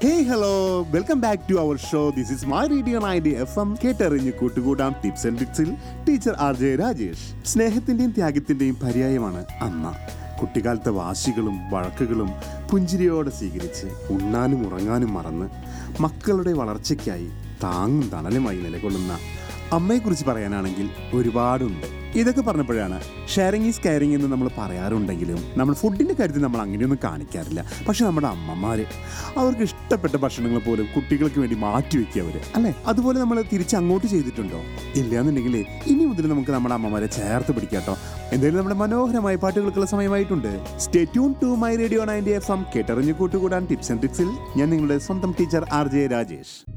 hey hello welcome back to our show this is my radio ninety F M കേട്ടറിഞ്ഞ് കൂട്ടുകൂടാം tips and ട്രിക്സിൽ teacher R J Rajesh സ്നേഹത്തിന്റെയും ത്യാഗത്തിന്റെയും പര്യായമാണ് അമ്മ കുട്ടിക്കാലത്തെ വാശികളും വഴക്കുകളും പുഞ്ചിരിയോടെ സ്വീകരിച്ച് ഉണ്ണാനും ഉറങ്ങാനും മറന്ന് മക്കളുടെ വളർച്ചയ്ക്കായി താങ്ങും തണലുമായി നിലകൊള്ളുന്ന അമ്മയെക്കുറിച്ച് പറയാനാണെങ്കിൽ ഒരുപാടുണ്ട് ഇതൊക്കെ പറഞ്ഞപ്പോഴാണ് ഷെയറിങ് ഈസ് കെയറിങ് എന്ന് നമ്മൾ പറയാറുണ്ടെങ്കിലും നമ്മൾ ഫുഡിൻ്റെ കാര്യത്തിൽ നമ്മൾ അങ്ങനെയൊന്നും കാണിക്കാറില്ല പക്ഷെ നമ്മുടെ അമ്മമാർ അവർക്ക് ഇഷ്ടപ്പെട്ട ഭക്ഷണങ്ങൾ പോലും കുട്ടികൾക്ക് വേണ്ടി മാറ്റി വെക്കുക അവർ അല്ലേ അതുപോലെ നമ്മൾ തിരിച്ച് അങ്ങോട്ട് ചെയ്തിട്ടുണ്ടോ ഇല്ലയെന്നുണ്ടെങ്കിൽ ഇനി മുതൽ നമുക്ക് നമ്മുടെ അമ്മമാരെ ചേർത്ത് പിടിക്കാട്ടോ എന്തായാലും നമ്മുടെ മനോഹരമായ പാട്ടുകൾക്കുള്ള സമയമായിട്ടുണ്ട് stay tune to my radio ninety F M കേട്ടറിഞ്ഞു കൂട്ടുകൂടാൻ ടിപ്സ് ആൻഡ് ട്രിക്സിൽ ഞാൻ നിങ്ങളുടെ സ്വന്തം ടീച്ചർ ആർ ജെ രാജേഷ്